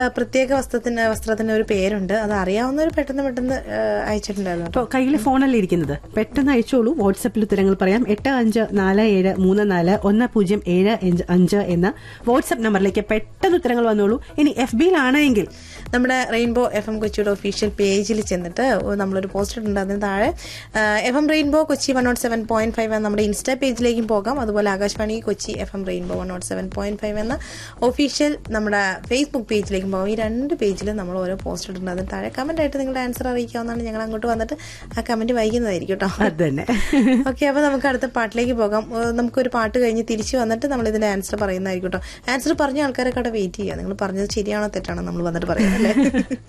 ആ, പ്രത്യേക വസ്ത്രത്തിന് വസ്ത്രത്തിന് ഒരു പേരുണ്ട് അത് അറിയാവുന്നവർ പെട്ടെന്ന് പെട്ടെന്ന് ആ, അയച്ചിട്ടുണ്ടായിരുന്നു കേട്ടോ. അപ്പോൾ കയ്യിൽ ഫോണല്ലേ ഇരിക്കുന്നത് പെട്ടെന്ന് അയച്ചോളൂ വാട്സപ്പിൽ ഉത്തരങ്ങൾ പറയാം എട്ട് അഞ്ച് നാല് ഏഴ് മൂന്ന് നാല് ഒന്ന് പൂജ്യം ഏഴ് അഞ്ച് അഞ്ച് എന്ന വാട്സപ്പ് നമ്പറിലേക്ക് പെട്ടെന്ന് ഉത്തരങ്ങൾ വന്നോളൂ ഇനി എഫ് ബിയിലാണെങ്കിൽ നമ്മുടെ റെയിൻബോ എഫ് എം കൊച്ചിയുടെ ഒഫീഷ്യൽ പേജിൽ ചെന്നിട്ട് നമ്മളൊരു പോസ്റ്റ് ഇട്ടുണ്ട് അതിന് താഴെ F M rainbow Kochi one nought seven point five എന്ന നമ്മുടെ ഇൻസ്റ്റാ പേജിലേക്കും പോകാം അതുപോലെ Akashvani Kochi F M rainbow one nought seven point five എന്ന ഒഫീഷ്യൽ നമ്മുടെ ഫേസ്ബുക്ക് പേജിലേക്കും പോകാം ഈ രണ്ട് പേജിലും നമ്മൾ ഓരോ പോസ്റ്റ് ഇട്ടിട്ടുണ്ട് അതിന് താഴെ കമന്റ് ആയിട്ട് നിങ്ങളുടെ ആൻസർ അറിയിക്കാവുന്നതാണ് ഞങ്ങൾ അങ്ങോട്ട് വന്നിട്ട് ആ കമന്റ് വൈകുന്നതായിരിക്കും കേട്ടോ അത് തന്നെ ഓക്കെ അപ്പൊ നമുക്ക് അടുത്ത പാട്ടിലേക്ക് പോകാം ഏഹ് നമുക്കൊരു പാട്ട് കഴിഞ്ഞ് തിരിച്ചു വന്നിട്ട് നമ്മൾ ഇതിന്റെ ആൻസർ പറയുന്നതായിരിക്കും കേട്ടോ ആൻസർ പറഞ്ഞ ആൾക്കാരൊക്കെ അവിടെ വെയിറ്റ് ചെയ്യുക നിങ്ങൾ പറഞ്ഞത് ശരിയാണോ തെറ്റാണോ നമ്മൾ വന്നിട്ട് പറയാം അല്ലേ